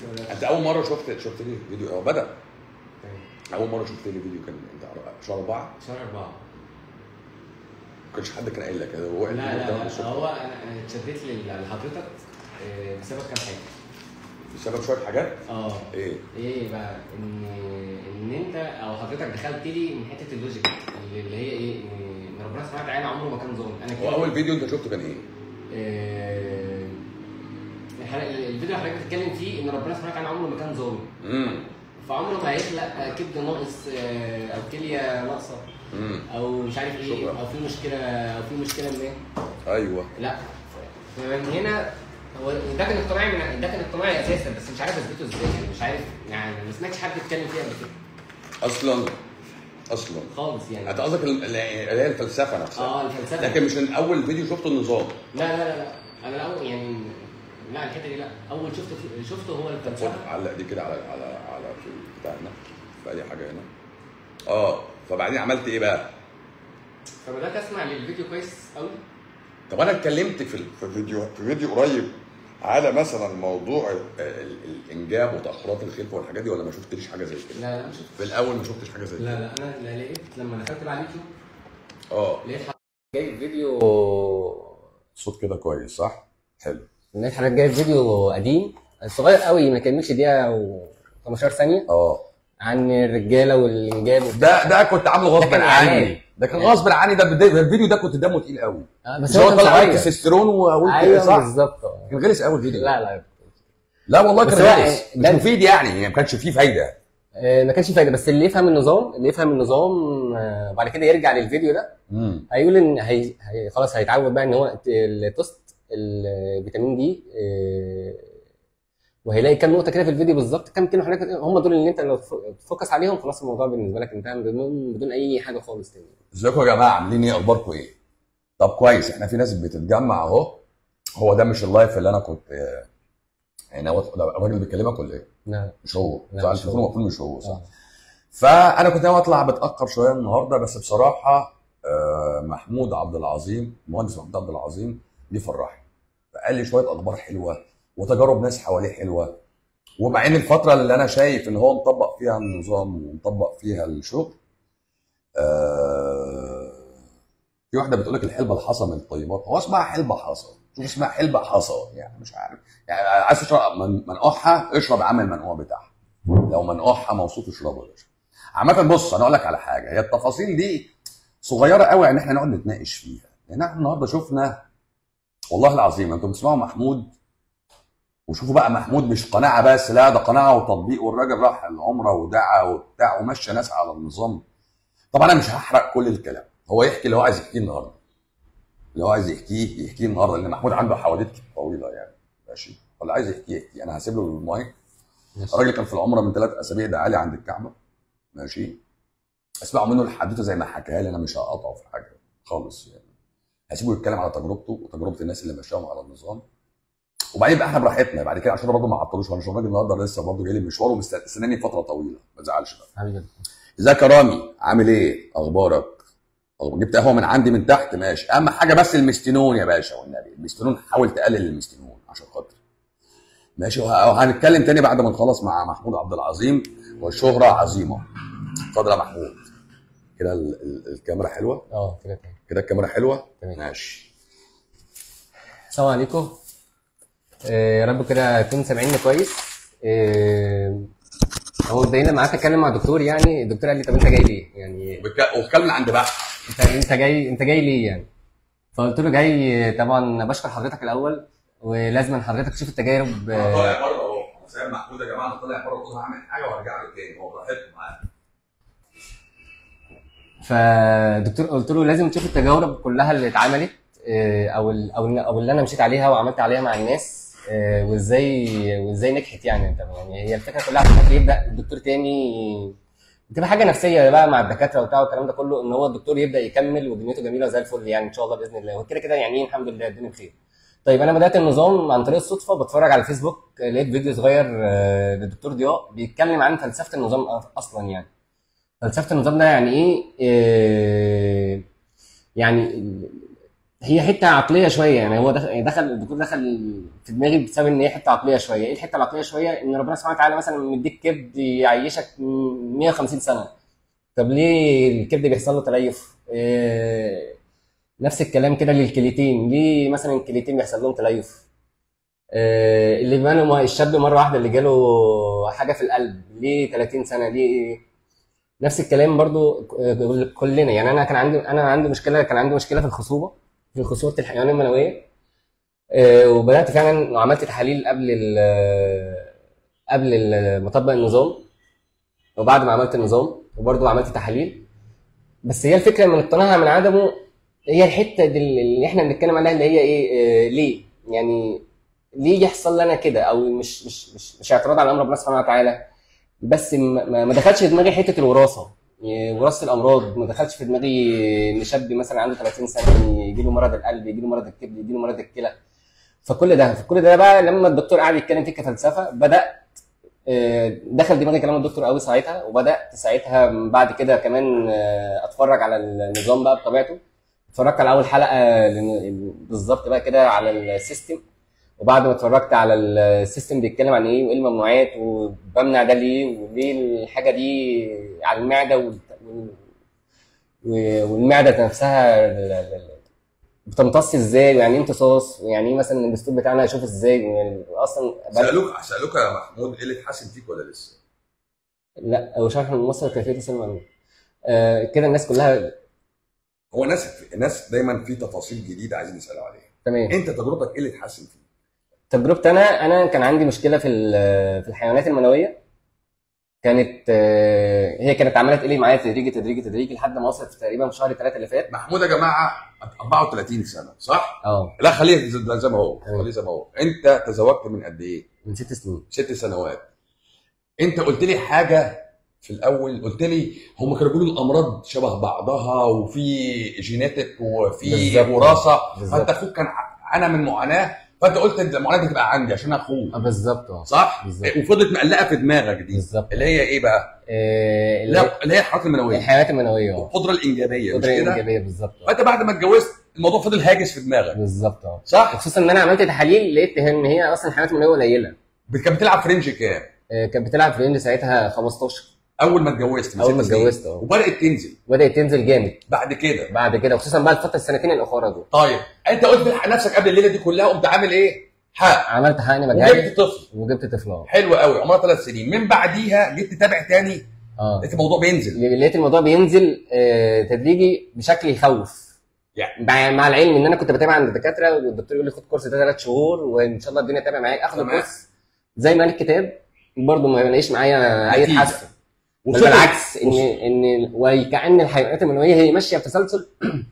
بدات انت اول مره شفت شفت لي فيديو هو بدا تمام. اول مره شفت لي فيديو كان انت شهر اربعه شهر اربعه ما كانش حد كان قايل لك هو لا الفيديو لا قدامك لا بالصدفة. هو انا انا اتشدت لل- لحضرتك آه، بسبب كام حاجه بسبب شويه حاجات اه ايه ايه بقى ان ان انت او حضرتك دخلت لي من حته اللوجيك اللي اللي هي ايه ان إن ربنا سبحانه وتعالى عمره ما كان ظالم انا هو كده اول فيديو انت شفته كان ايه؟ آه، الحلقة- الفيديو اللي حضرتك بتتكلم فيه ان ربنا سبحانه وتعالى عمره ما كان ظالم امم فعمره ما هيخلق كبد ناقص آه، او كليه ناقصه امم او مش عارف ايه شكرا. او في مشكله او في مشكله ما ايوه لا فمن هنا هو ده كان اقتناعي من ده كان اقتناعي اساسا بس مش عارف اثبته ازاي يعني مش عارف يعني ما سمعتش حد يتكلم فيه قبل كده اصلا اصلا خالص يعني انت قصدك ال- اللي هي الفلسفه نفسها اه الفلسفه لكن مش من اول فيديو شفته النظام لا لا لا لا انا الاول يعني لا الحته دي لا اول شفته في- شفته هو خد الفلسفه علق دي كده على على على في بتاع هنا في اي حاجه هنا اه فبعدين عملت ايه بقى؟ فبدات اسمع للفيديو كويس قوي طب انا اتكلمت في ال- في فيديو في فيديو قريب على مثلا موضوع ال- ال- الانجاب وتاخرات الخلفه والحاجات دي ولا ما شفتش حاجه زي كده؟ لا لا مش في الاول ما شفتش حاجه زي لا كده لا انا لا لقيت لما دخلت بقى على اليوتيوب اه لقيت حضرتك جايب فيديو الصوت كده كويس صح؟ حلو لقيت حضرتك جايب فيديو قديم صغير قوي ما كملش دقيقه و 15 ثانيه اه عن الرجاله والانجاب وبتاع ده ده كنت عامله غصب ده كان عني إعلان. ده كان غصب عني ده بدا- الفيديو ده كنت دمه تقيل قوي آه، بس بس هو هو كان طلع عليك صغير تستوستيرون وقلت ايوه صح بالظبط آه. كان غلس قوي الفيديو لا لا لا والله بس كان هو غلس مش ده- مفيد يعني يعني ما كانش فيه فايده آه، ما كانش فايده بس اللي يفهم النظام اللي يفهم النظام آه، بعد كده يرجع للفيديو ده امم هيقول ان هي... هي... خلاص هيتعود بقى ان هو التوست الفيتامين دي آه، وهيلاقي كام نقطه كده في الفيديو بالظبط كام كلمه حضرتك هم دول اللي انت لو تفوكس عليهم خلاص الموضوع بالنسبه لك انتهى بدون بدون اي حاجه خالص تاني ازيكم يا جماعه عاملين ايه اخباركم ايه طب كويس احنا في ناس بتتجمع اهو هو ده مش اللايف اللي انا كنت آه، يعني هو ده الراجل بيكلمك ولا ايه لا مش هو لا، صح مش التليفون هو. المفروض مش هو صح آه. فانا كنت ناوي اطلع متاخر شويه النهارده بس بصراحه آه، محمود عبد العظيم المهندس محمود عبد العظيم دي فرحني فقال لي شويه اخبار حلوه وتجارب ناس حواليه حلوه ومع ان الفتره اللي انا شايف ان هو مطبق فيها النظام ومطبق فيها الشغل آه، في واحده بتقول لك الحلبه الحصى من الطيبات هو اسمها حلبه حصى شوف اسمها حلبه حصى يعني مش عارف يعني عايز تشرب من- منقوعها اشرب عامل المنقوع بتاعها لو منقوعها موصوف اشربه يا باشا عامة بص انا اقول لك على حاجه هي التفاصيل دي صغيره قوي ان احنا نقعد نتناقش فيها لان احنا النهارده شفنا والله العظيم انتم بتسمعوا محمود وشوفوا بقى محمود مش قناعه بس لا ده قناعه وتطبيق والراجل راح العمره ودعا وبتاع ومشى ناس على النظام طبعا انا مش هحرق كل الكلام هو يحكي اللي هو عايز يحكيه النهارده اللي هو عايز يحكيه يحكيه النهارده لان محمود عنده حواديت طويله يعني ماشي ولا عايز يحكيه يحكي انا هسيب له المايك الراجل كان في العمره من ثلاث اسابيع ده عالي عند الكعبه ماشي اسمعوا منه الحدوته زي ما حكاها لي انا مش هقطعه في حاجه خالص يعني هسيبه يتكلم على تجربته وتجربه الناس اللي مشاهم على النظام وبعدين بقى احنا براحتنا بعد كده عشان برضه ما عطلوش وانا الراجل النهارده لسه برضه جاي لي مشوار ومستناني فتره طويله ما تزعلش بقى حبيبي ازيك يا رامي عامل ايه اخبارك أخبار- جبت قهوه من عندي من تحت ماشي اهم حاجه بس المستنون يا باشا والنبي المستنون حاول تقلل المستنون عشان خاطر ماشي وه- وهنتكلم تاني بعد ما نخلص مع محمود عبد العظيم والشهره عظيمه اتفضل يا محمود كده ال- ال- الكاميرا حلوه اه كده تمام كده الكاميرا حلوه تمام. ماشي السلام عليكم آه، يا رب كده تكونوا سامعيني كويس آه، هو مبدئيا لما قعدت اتكلم مع الدكتور يعني الدكتور قال لي طب انت جاي ليه؟ يعني وبك- واتكلم عند بقى انت انت جاي انت جاي ليه يعني؟ فقلت له جاي طبعا بشكر حضرتك الاول ولازم حضرتك تشوف التجارب انا آه، طالع بره اهو انا سايب محمود يا جماعه انا طالع بره بص هعمل حاجه وهرجع له تاني هو براحتكم معايا فالدكتور قلت له لازم تشوف التجارب كلها اللي اتعملت آه، او ال- او ال- او اللي انا مشيت عليها وعملت عليها مع الناس آه، وازاي وازاي نجحت يعني انت يعني هي الفكره كلها عشان خاطر يبدا الدكتور تاني بتبقى حاجه نفسيه بقى مع الدكاتره وبتاع والكلام ده كله ان هو الدكتور يبدا يكمل ودنيته جميله زي الفل يعني ان شاء الله باذن الله وكده كده يعني إيه، الحمد لله الدنيا بخير طيب انا بدات النظام عن طريق الصدفه بتفرج على الفيسبوك آه، لقيت فيديو صغير آه، للدكتور ضياء بيتكلم عن فلسفه النظام اصلا يعني فلسفه النظام ده يعني ايه؟ إيه يعني ال- هي حته عقليه شويه يعني هو دخل دخل الدكتور دخل في دماغي بسبب ان هي حته عقليه شويه ايه الحته العقليه شويه ان ربنا سبحانه وتعالى مثلا مديك كبد يعيشك 150 سنه طب ليه الكبد بيحصل له تليف إيه نفس الكلام كده للكليتين ليه مثلا الكليتين بيحصل لهم تليف إيه اللي بانوا الشاب مره واحده اللي جاله حاجه في القلب ليه 30 سنه ليه نفس الكلام برضو آه، كلنا يعني انا كان عندي انا عندي مشكله كان عندي مشكله في الخصوبه في خصوبه الحيوان المنويه آه، وبدات فعلا وعملت تحاليل قبل ال قبل ال- ما اطبق النظام وبعد ما عملت النظام وبرضه عملت تحاليل بس هي الفكره من اقتناعها من عدمه هي الحته دي اللي احنا بنتكلم عليها اللي هي ايه آه، ليه يعني ليه يحصل لنا كده او مش مش مش مش اعتراض على امر ربنا سبحانه وتعالى بس ما ما- ما دخلش في دماغي حته الوراثه يعني وراثه الامراض ما دخلش في دماغي ان شاب مثلا عنده 30 سنه يجي له مرض القلب يجي له مرض الكبد يجي له مرض الكلى فكل ده فكل ده بقى لما الدكتور قعد يتكلم فيه كفلسفه بدات آه، دخل دماغي كلام الدكتور قوي ساعتها وبدات ساعتها بعد كده كمان آه، اتفرج على النظام بقى بطبيعته اتفرجت على اول حلقه لن- بالظبط بقى كده على السيستم وبعد ما اتفرجت على السيستم بيتكلم عن ايه وايه الممنوعات وبمنع ده ليه وليه الحاجه دي على المعده وال- وال- والمعده نفسها ال- ال- ال- بتمتص ازاي ويعني ايه امتصاص ويعني ايه مثلا الدستور بتاعنا يشوف ازاي يعني اصلا سالوك سالوك يا محمود ايه اللي اتحسن فيك ولا لسه؟ لا هو شرح من مصر كيفيه تسليم المعلومات آه كده الناس كلها هو ناس الناس دايما في تفاصيل جديده عايزين يسالوا عليها تمام انت تجربتك ايه اللي اتحسن فيك؟ تجربتي انا انا كان عندي مشكله في ال- في الحيوانات المنويه كانت آه، هي كانت عماله تقلي معايا تدريجي تدريجي تدريجي لحد ما وصلت في تقريبا في شهر ثلاثه اللي فات محمود يا جماعه 34 سنه صح؟ اه لا خليه زي زي ما هو تمام. خليه زي ما هو انت تزوجت من قد ايه؟ من ست سنين ست سنوات انت قلت لي حاجه في الاول قلت لي هم كانوا بيقولوا الامراض شبه بعضها وفي جيناتك وفي بالظبط. وراثه بالظبط. فانت اخوك كان عانى من معاناه فانت قلت المعاناه دي تبقى عندي عشان آه، اخوك بالظبط اه صح؟ بالظبط. وفضلت مقلقه في دماغك دي بالظبط اللي هي ايه بقى؟ آه، اللي هي لا اللي هي الحركات المنويه الحيوانات المنويه اه القدره الانجابيه مش قدره كده؟ ايجابيه بالظبط آه. فانت بعد ما اتجوزت الموضوع فضل هاجس في دماغك بالظبط اه صح؟ خصوصا ان انا عملت تحاليل لقيت ان هي اصلا الحيوانات المنويه قليله كانت بتلعب في رينج كام؟ آه، كانت بتلعب في رينج ساعتها 15 اول ما اتجوزت من اول ما ست سنين. اتجوزت اه وبدات تنزل بدات تنزل جامد بعد كده بعد كده وخصوصا بعد فتره السنتين الاخرى دول طيب انت قلت تلحق نفسك قبل الليله دي كلها قمت عامل ايه؟ حق عملت حقن مجاري وجبت طفل وجبت طفل اه حلو قوي عمرها ثلاث سنين من بعديها جيت تتابع تاني اه لقيت الموضوع بينزل لقيت الموضوع بينزل آه، تدريجي بشكل يخوف يعني. مع مع العلم ان انا كنت بتابع عند الدكاتره والدكتور يقول لي خد كورس ده ثلاث شهور وان شاء الله الدنيا تابع معاك اخد تمام. الكورس زي ما قال الكتاب برضه ما بلاقيش معايا اي نتيجة. تحسن بل وصلت- بالعكس ان ان وكأن الحيوانات المنويه هي ماشيه بتسلسل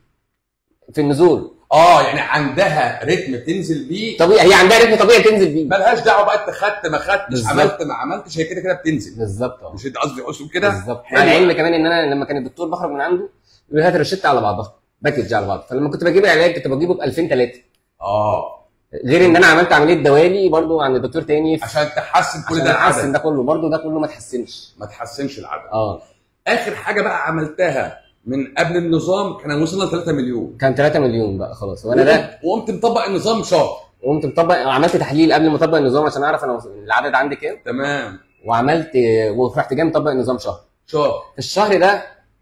في النزول اه يعني عندها رتم تنزل بيه طبيعي هي عندها رتم طبيعي تنزل بيه ملهاش دعوه بقى انت خدت ما خدتش بالظبط. عملت ما عملتش هي كده كده بتنزل بالظبط اه مش انت قصدي اقصد كده بالظبط حلو. مع العلم كمان ان انا لما كان الدكتور بخرج من عنده يقول لي هات الروشته على بعضها باكج على بعض فلما كنت بجيب العلاج كنت بجيبه ب 2000 3 اه غير ان انا عملت عمليه دوالي برضو عند دكتور تاني في- عشان تحسن كل عشان ده احسن العدد ده كله برضو ده كله ما تحسنش ما تحسنش العدد اه اخر حاجه بقى عملتها من قبل النظام كان وصلنا ل 3 مليون كان 3 مليون بقى خلاص وانا ده وقمت مطبق النظام شهر قمت مطبق عملت تحليل قبل ما اطبق النظام عشان اعرف انا العدد عندي كام تمام وعملت ورحت جاي مطبق النظام شهر شهر في الشهر ده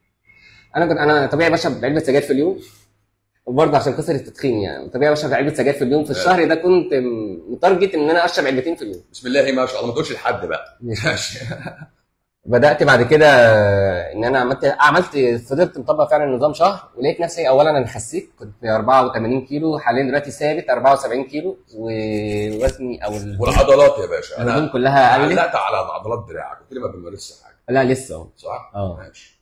انا كنت انا طبيعي بشرب علبه سجاير في اليوم وبرضه عشان كسر التدخين يعني طبيعي بشرب علبه سجاير في اليوم في الشهر ده كنت م- متارجت ان انا اشرب علبتين في اليوم بسم الله ما شاء الله ما تقولش لحد بقى ماشي بدات بعد كده ان انا عملت عملت فضلت مطبق فعلا النظام شهر ولقيت نفسي اولا انا خسيت كنت 84 كيلو حاليا دلوقتي ثابت 74 كيلو ووزني او ال- والعضلات يا باشا الهدوم انا كلها قلت علقت على عضلات دراعك قلت لي ما بنمارسش حاجه لا لسه اهو صح؟ اه ماشي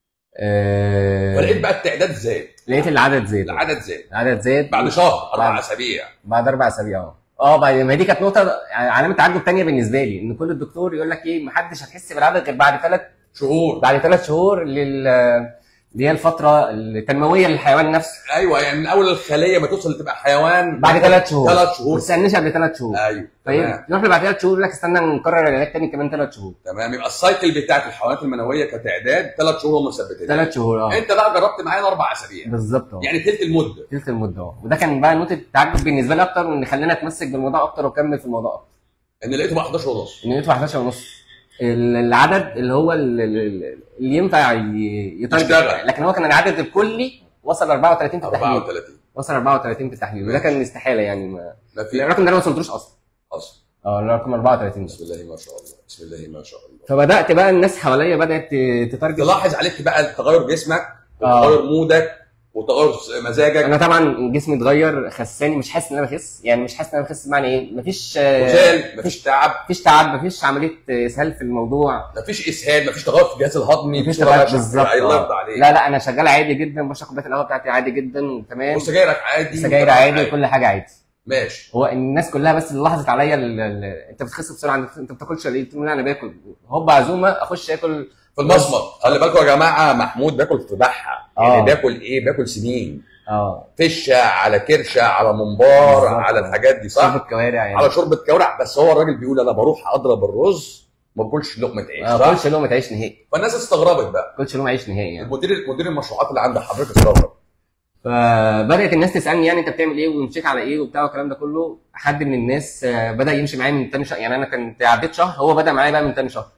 آه، ولقيت بقى التعداد زاد لقيت العدد زاد العدد زاد العدد زاد بعد شهر اربع بعد- اسابيع بعد اربع اسابيع اه اه بعد ما دي كانت نقطه يعني علامه تعجب تانية بالنسبه لي ان كل الدكتور يقول لك ايه محدش هتحس بالعدد غير بعد ثلاث شهور بعد ثلاث شهور لل دي هي الفتره التنمويه للحيوان نفسه ايوه يعني من اول الخليه ما توصل تبقى حيوان بعد ثلاث شهور ثلاث ما شهور تستناش قبل ثلاث شهور ايوه طيب تمام نروح له بعد ثلاث شهور يقول لك استنى نكرر العلاج تاني كمان ثلاث شهور تمام يبقى السايكل بتاعت الحيوانات المنويه كتعداد ثلاث شهور هم مثبتين ثلاث شهور اه انت بقى جربت معانا اربع اسابيع بالظبط اه يعني ثلث المده تلت المده اه وده كان بقى نقطه تعجب بالنسبه لي اكتر وان خلاني اتمسك بالموضوع اكتر واكمل في الموضوع اكتر ان لقيته بقى 11 ونص ان لقيته 11 ونص ال- العدد اللي هو ال- ال- اللي ينفع ي- يتارجت يشتغل. لكن هو كان العدد الكلي وصل 34 في التحليل 34 وصل 34 في التحليل وده ماشي. كان استحاله يعني ما ما في الرقم ده انا ما وصلتوش اصلا اصلا اه الرقم 34 بسم الله ما شاء الله بسم الله ما شاء الله فبدات بقى الناس حواليا بدات ت- تتارجت تلاحظ عليك بقى تغير جسمك آه. وتغير مودك وتغير مزاجك انا طبعا جسمي اتغير خساني مش حاسس ان انا بخس يعني مش حاسس ان انا بخس بمعنى ايه مفيش آه، وزال مفيش تعب مفيش تعب مفيش عمليه اسهال في الموضوع مفيش اسهال مفيش تغير في الجهاز الهضمي مفيش بصورة تغير بشعة. بالظبط الله آه. يرضى عليك لا لا انا شغال عادي جدا بشرب كوبايه القهوه بتاعتي عادي جدا تمام وسجايرك عادي سجاير وكلامك عادي وكل حاجه عادي ماشي هو الناس كلها بس اللي لاحظت عليا ال- ال- انت بتخس بسرعه انت انت بتاكلش ليه؟ قلت لهم لا انا باكل هوب عزومه اخش اكل في المصمت خلي بالكم يا جماعه محمود باكل في بحه آه. يعني باكل ايه باكل سنين اه فشه على كرشه على منبار بالظبط. على الحاجات دي شرب صح الكوارع يعني على شوربه كورع بس هو الراجل بيقول انا بروح اضرب الرز ما باكلش لقمه عيش ما صح باكلش لقمه عيش نهائي فالناس استغربت بقى ما باكلش لقمه عيش نهائي يعني مدير مدير المشروعات اللي عند حضرتك استغرب فبدات الناس تسالني يعني انت بتعمل ايه ومشيت على ايه وبتاع والكلام ده كله حد من الناس آه، بدا يمشي معايا من تاني شهر يعني انا كنت عديت شهر هو بدا معايا بقى من تاني شهر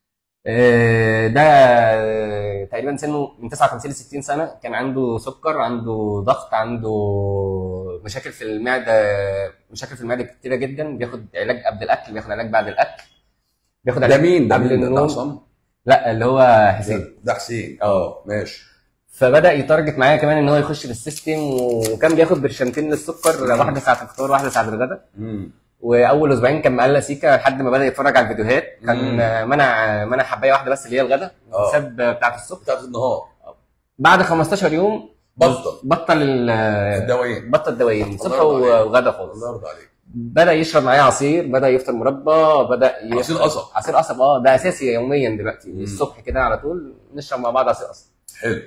آه، ده آه، تقريبا سنه من 59 ل 60 سنه كان عنده سكر عنده ضغط عنده مشاكل في المعده مشاكل في المعده كتيره جدا بياخد علاج قبل الاكل بياخد علاج بعد الاكل بياخد ده علاج مين ده قبل مين ده, ده النوم. عصام لا اللي هو حسين ده حسين اه ماشي فبدا يتارجت معايا كمان ان هو يخش في السيستم وكان بياخد برشامتين للسكر واحده ساعه الفطار واحده ساعه الغداء امم واول اسبوعين كان مقلق سيكا لحد ما بدا يتفرج على الفيديوهات كان مم. آه، منع منع حبايه واحده بس اللي هي الغداء آه. ساب بتاعه الصبح بتاعت النهار بعد 15 يوم بطل بطل ال- الدوايين بطل دوايين صبح الله يرضى عليك. وغدا خالص الله يرضى عليك بدا يشرب معايا عصير بدا يفطر مربى بدا ي- عصير قصب عصير قصب اه ده اساسي يوميا دلوقتي مم. الصبح كده على طول نشرب مع بعض عصير قصب حلو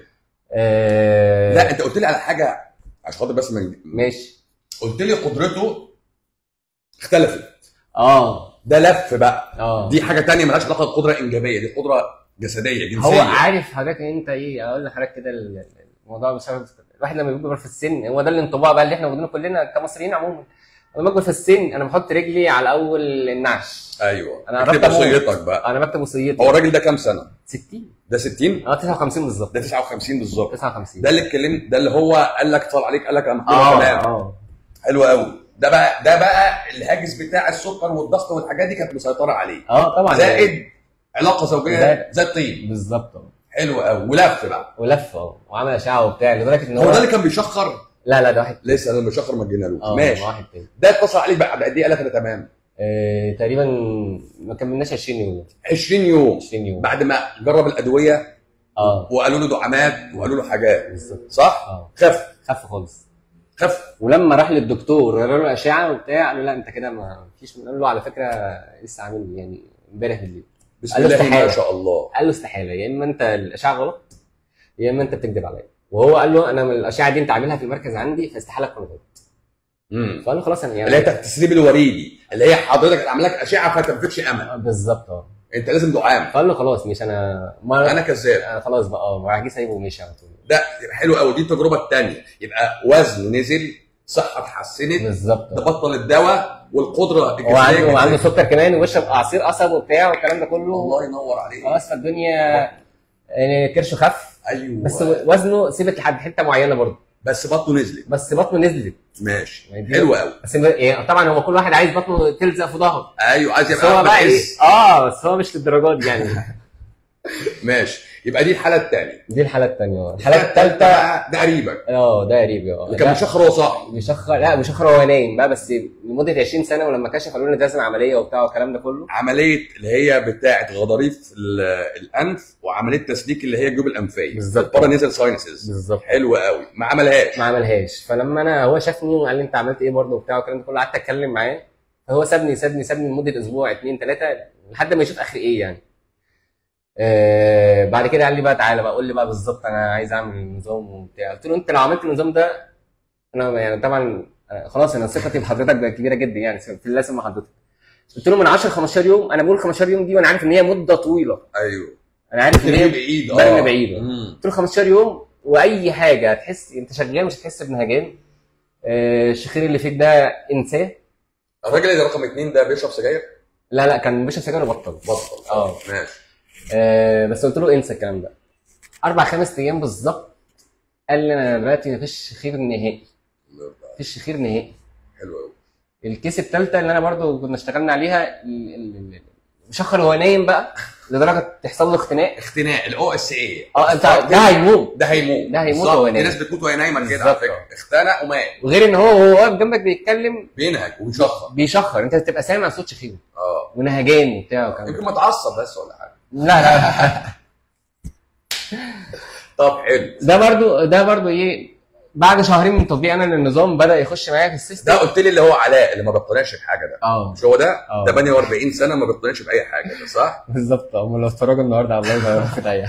آه لا انت قلت لي على حاجه عشان خاطر بس من ماشي قلت لي قدرته اختلفت اه ده لف بقى اه دي حاجه تانية مالهاش علاقه بالقدره الانجابيه دي قدره جسديه جنسيه هو عارف حضرتك انت ايه اقول لحضرتك كده ال- ال- الموضوع بسبب الواحد لما بيكبر في السن هو ده الانطباع بقى اللي احنا واخدينه كلنا كمصريين عموما لما بكبر في السن انا بحط رجلي على اول النعش ايوه أنا اكتب قربت أموت. وصيتك بقى انا بكتب وصيتي هو الراجل ده كام سنه 60 ده 60 اه 59 بالظبط ده 59 بالظبط 59 ده اللي اتكلمت ده اللي هو قال لك طال عليك قال لك انا محمود اه تمام اه حلو قوي ده بقى ده بقى الهاجس بتاع السكر والضغط والحاجات دي كانت مسيطره عليه اه طبعا زائد علاقه زوجيه زائد- زي الطين بالظبط اه حلو قوي ولف بقى ولف اه وعمل اشعه وبتاع لدرجه ان هو هو ده اللي كان بيشخر لا لا ده واحد لسه انا بشخر ما جينا له اه ماشي واحد تاني ده اتصل عليك بعد قد ايه قال لك انا تمام آه تقريبا ما كملناش 20 يوم 20 يوم 20 يوم بعد ما جرب الادويه اه وقالوا له دعامات وقالوا له حاجات بالظبط صح اه خف خف خالص خف ولما راح للدكتور قال له اشعه وبتاع قال له لا انت كده ما فيش قال له على فكره لسه عامل يعني امبارح بالليل بسم قال له الله ما استحالة. شاء الله قال له استحاله يا اما انت الاشعه غلط يا اما انت بتكذب عليا وهو قال له انا من الاشعه دي انت عاملها في المركز عندي فاستحاله تكون غلط امم فقال له خلاص انا اللي هي يعني التسريب الوريدي اللي هي حضرتك عامل لك اشعه فانت ما فيكش امل آه، بالظبط اه انت لازم دعام فقال له خلاص مش انا ما انا كذاب آه، خلاص بقى اه وراح جه سايبه ومشي على طول ده يبقى حلو قوي دي التجربه الثانيه يبقى وزن نزل صحه اتحسنت بالظبط ده آه. بطل الدواء والقدره هو عنده الجسديه وعنده كذلك. سكر كمان ويشرب عصير قصب وبتاع والكلام ده كله الله ينور عليك خلاص فالدنيا يعني كرشه خف ايوه بس وزنه ثبت لحد حته معينه برضه بس بطنه نزلت بس بطنه نزلت ماشي يعني دي- حلو قوي بس يعني طبعا هو كل واحد عايز بطنه تلزق في ظهره ايوه عايز بس يبقى هو احمد بقى ايه عز اه بس هو مش للدرجات دي يعني ماشي يبقى دي الحاله الثانيه دي الحاله الثانيه الحاله الثالثه ده قريبك اه ده قريب اه اللي كان ده مشخر وهو صاحي بيشخر لا بيشخر وهو نايم بقى بس لمده 20 سنه ولما كشف قالوا لنا لازم عمليه وبتاع والكلام ده كله عمليه اللي هي بتاعه غضاريف ال- الانف وعمليه تسليك اللي هي الجيوب الانفيه بالظبط. بارا نيزل ساينسز بالظبط حلو قوي ما عملهاش ما عملهاش فلما انا هو شافني وقال لي انت عملت ايه برضه وبتاع والكلام ده كله قعدت اتكلم معاه فهو سابني سابني سابني لمده اسبوع اثنين ثلاثه لحد ما يشوف اخر ايه يعني آه بعد كده قال لي بقى تعالى بقى قول لي بقى بالظبط انا عايز اعمل نظام وبتاع قلت له انت لو عملت النظام ده انا يعني طبعا آه، خلاص انا ثقتي بحضرتك بقت كبيره جدا يعني في الله سمع حضرتك قلت له من 10 ل 15 يوم انا بقول 15 يوم دي وانا عارف ان هي مده طويله ايوه انا عارف ان برمي هي بعيد برمي بعيد. مم. قلت له 15 يوم واي حاجه هتحس انت شغال مش هتحس بنهجان آه، الشخير اللي فيك ده انساه الراجل اللي رقم اتنين ده بيشرب سجاير لا لا كان بيشرب سجاير وبطل بطل اه. ماشي آه بس قلت له انسى الكلام ده اربع خمس ايام بالظبط قال لي انا دلوقتي مفيش خير نهائي مفيش خير نهائي حلو قوي الكيس الثالثه اللي انا برضو كنا اشتغلنا عليها ال- ال- ال- مشخر وهو نايم بقى لدرجه تحصل له اختناق اختناق الاو اس اي اه انت ده هيموت ده هيموت ده هيموت بالظبط. وهو في نايم. ناس بتموت وهي نايمه كده على بالظبط. فكره اختنق ومات وغير ان هو وهو واقف جنبك بيتكلم بينهج وبيشخر بيشخر انت بتبقى سامع صوت شخيره اه ونهجان وبتاع وكلام يمكن متعصب بس ولا حاجه لا لا طب حلو ده برضو ده برضو ايه بعد شهرين من تطبيق انا للنظام بدا يخش معايا في السيستم ده قلت لي اللي هو علاء اللي ما بيقتنعش بحاجه ده اه مش هو ده اه. 48 سنه ما بيقتنعش باي حاجه ده صح بالظبط هم لو اتفرجوا النهارده على اللايف هيعرفوا ده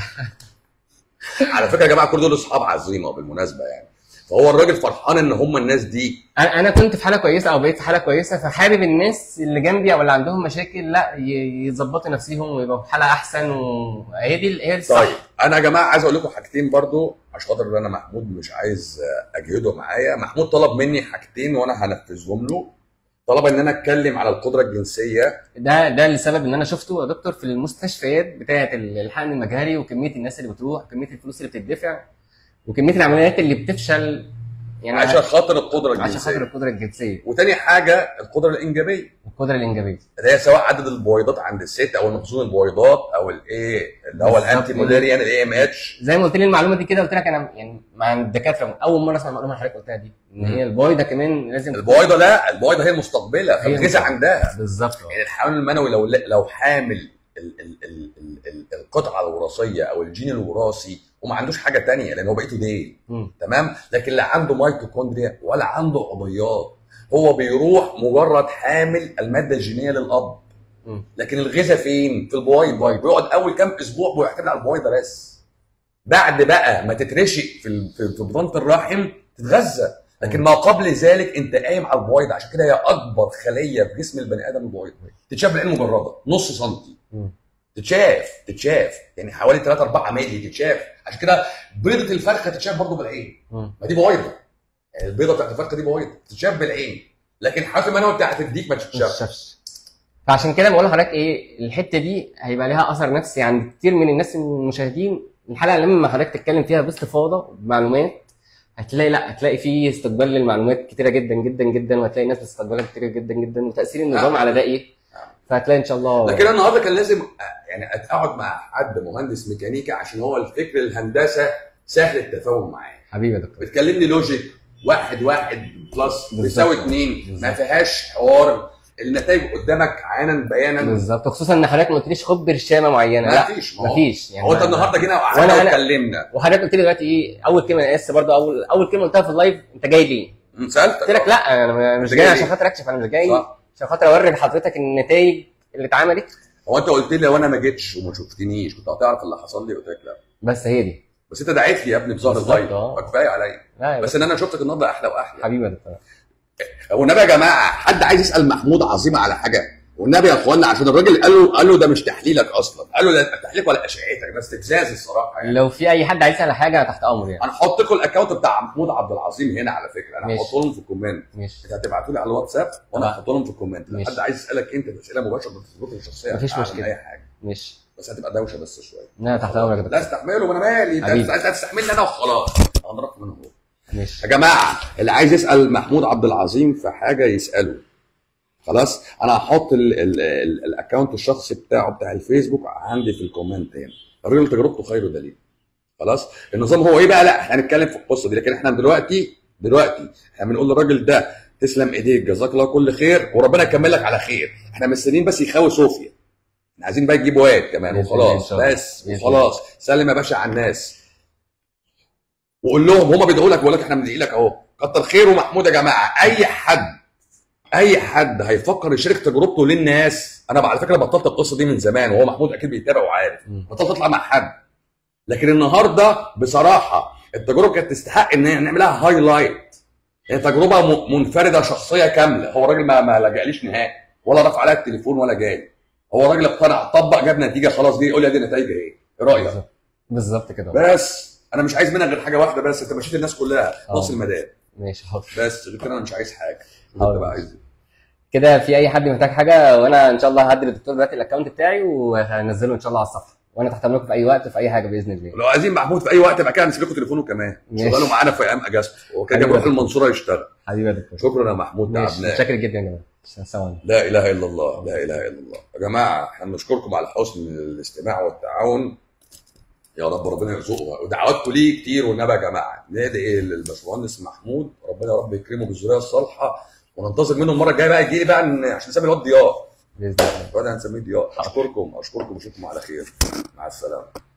على فكره يا جماعه كل دول اصحاب عظيمه بالمناسبه يعني فهو الراجل فرحان ان هم الناس دي انا انا كنت في حاله كويسه او بقيت في حاله كويسه فحابب الناس اللي جنبي او اللي عندهم مشاكل لا ي- يظبطوا نفسيهم ويبقوا في حاله احسن وهي دي هي دي الصح طيب انا يا جماعه عايز اقول لكم حاجتين برضو عشان خاطر انا محمود مش عايز آه، اجهده معايا محمود طلب مني حاجتين وانا هنفذهم له طلب ان انا اتكلم على القدره الجنسيه ده ده السبب ان انا شفته يا دكتور في المستشفيات بتاعه الحقن المجهري وكميه الناس اللي بتروح وكميه الفلوس اللي بتدفع وكميه العمليات اللي بتفشل يعني عشان خاطر القدره عشان الجنسيه خاطر القدره الجنسيه وتاني حاجه القدره الانجابيه والقدره الانجابيه اللي هي سواء عدد البويضات عند الست او مخزون البويضات او الايه اللي هو بالظبط. الانتي موليريان الاي ام اتش زي ما قلت لي المعلومه دي كده قلت لك انا يعني مع الدكاتره اول مره اسمع المعلومه اللي حضرتك قلتها دي ان هي البويضه كمان لازم البويضه لا البويضه هي المستقبله هي فالغذاء المستقبل. عندها بالظبط يعني الحيوان المنوي لو لو حامل ال ال ال ال ال القطعه الوراثيه او الجين الوراثي وما عندوش حاجه تانية لان هو بقيته ديل مم. تمام لكن لا عنده ميتوكوندريا ولا عنده عضيات هو بيروح مجرد حامل الماده الجينيه للاب مم. لكن الغذاء فين؟ في البويضه البويضة. بيقعد اول كام اسبوع بيعتمد على البويضه بس بعد بقى ما تترشق في ال- في في بطانه الرحم تتغذى لكن ما قبل ذلك انت قايم على البويضه عشان كده هي اكبر خليه في جسم البني ادم البويضه تتشاف بالعين مجرده نص سنتي مم. تتشاف تتشاف يعني حوالي 3 4 مللي تتشاف عشان كده بيضه الفرخه تتشاف برضه بالعين مم. ما دي بويضه يعني البيضه بتاعت الفرخه دي بويضه تتشاف بالعين لكن الحيوانات المنوي بتاعت الديك ما ما تتشافش تشافش فعشان كده بقول لحضرتك ايه الحته دي هيبقى ليها اثر نفسي عند كتير من الناس المشاهدين الحلقه لما حضرتك تتكلم فيها باستفاضه بمعلومات هتلاقي لا هتلاقي في استقبال للمعلومات كتيره جدا جدا جدا وهتلاقي ناس بتستقبلها كتير جدا جدا وتاثير النظام آه. على ده ايه فهتلاقي ان شاء الله لكن انا النهارده كان لازم أ- يعني اقعد مع حد مهندس ميكانيكا عشان هو الفكر الهندسه سهل التفاهم معاه حبيبي يا دكتور بتكلمني لوجيك واحد واحد بلس بالظبط. بيساوي اتنين ما بالظبط. فيهاش حوار النتائج قدامك عيانا بيانا بالظبط خصوصا ان حضرتك ما قلتليش خد برشامه معينه ما لا فيش ما هو مفيش يعني هو انت ما- النهارده جينا وأنا- وقعدنا أنا- واتكلمنا وحضرتك قلت لي دلوقتي ايه اول كلمه انا لسه برضه اول اول كلمه قلتها في اللايف انت جاي ليه؟ م، سالتك قلت لك لا انا مش أنت جاي جاي عشان ليه؟ خاطر اكشف انا مش جاي صح. عشان خاطر اوري لحضرتك النتائج اللي اتعملت هو انت قلت لي لو انا ما جيتش وما شفتنيش كنت هتعرف اللي حصل لي قلت لك لا بس هي دي بس انت دعيت لي يا ابني بظهر بالظبط، الغيب اه. فكفايه عليا لا يا بس ان انا شفتك النهارده احلى واحلى حبيبي يا دكتور والنبي يا جماعه حد عايز يسال محمود عظيمه على حاجه والنبي يا اخوانا عشان الراجل قال له قال له ده مش تحليلك اصلا قال له لا تحليلك ولا اشعتك ده استفزاز الصراحه يعني لو في اي حد عايز يسال حاجه أنا تحت امر يعني هنحط لكم الاكونت بتاع محمود عبد العظيم هنا على فكره انا ماشي. هحط لهم في الكومنت ماشي انت هتبعتوا لي على الواتساب وانا تمام. هحط لهم في الكومنت لو ماشي. حد عايز يسالك انت اسئله مباشره بتظبط الشخصيه مفيش أعلن مشكلة. اي حاجه ماشي بس هتبقى دوشه بس شويه لا تحت امرك يا لا دكتور استحمله وانا مالي انت حبيبي. عايز تستحملني انا وخلاص انا رقم من هو ماشي يا جماعه اللي عايز يسال محمود عبد العظيم في حاجه يساله خلاص انا هحط ال- ال- ال- الاكونت الشخصي بتاعه بتاع الفيسبوك عندي في الكومنت هنا الراجل تجربته خير دليل خلاص النظام هو ايه بقى لا احنا هنتكلم في القصه دي لكن احنا دلوقتي دلوقتي احنا بنقول للراجل ده تسلم ايديك جزاك الله كل خير وربنا يكملك على خير احنا مستنيين بس يخاوي صوفيا احنا عايزين بقى نجيب واد كمان بإذن الله إن وخلاص شاء الله. بس بإذن وخلاص سلم يا باشا على الناس وقول لهم هما بيدعوا لك بيقول لك احنا بندعي لك اهو كتر خيره محمود يا جماعه اي حد اي حد هيفكر يشارك تجربته للناس انا على فكره بطلت القصه دي من زمان وهو محمود اكيد بيتابع وعارف مم. بطلت اطلع مع حد لكن النهارده بصراحه التجربه كانت تستحق ان هي نعملها هايلايت هي تجربه م- منفرده شخصيه كامله هو الراجل ما ما لجأليش نهائي ولا رفع عليا التليفون ولا جاي هو الراجل اقتنع طبق جاب نتيجه خلاص دي يقول لي دي نتائج ايه ايه رايك بالظبط بالظبط كده بس انا مش عايز منك غير حاجه واحده بس انت مشيت الناس كلها آه. نص المدام ماشي حاضر بس غير كده انا مش عايز حاجه شوف حاضر. انت بقى عايز ايه كده في اي حد محتاج حاجه وانا ان شاء الله هدي للدكتور دلوقتي الاكونت بتاعي وهنزله ان شاء الله على الصفحه وانا تحت امركم في اي وقت في اي حاجه باذن الله لو عايزين محمود في اي وقت بقى كده هنسيب لكم تليفونه كمان ماشي. شغاله معانا في ايام اجازته هو كده حبيبي. بيروح المنصوره يشتغل حبيبي يا دكتور شكرا يا محمود ماشي تعبناك متشكر جدا يا جماعه السلام عليكم لا اله الا الله لا اله الا الله يا جماعه احنا بنشكركم على حسن الاستماع والتعاون يا رب ربنا يرزقه ودعواتكم ليه كتير والنبي يا جماعه ندعي للباشمهندس محمود ربنا يا رب يكرمه بالذريه الصالحه وننتظر منه المره الجايه بقى يجي لي بقى إن- عشان نسمي الواد ضياء باذن الله الواد هنسميه ضياء اشكركم اشكركم واشوفكم على خير مع السلامه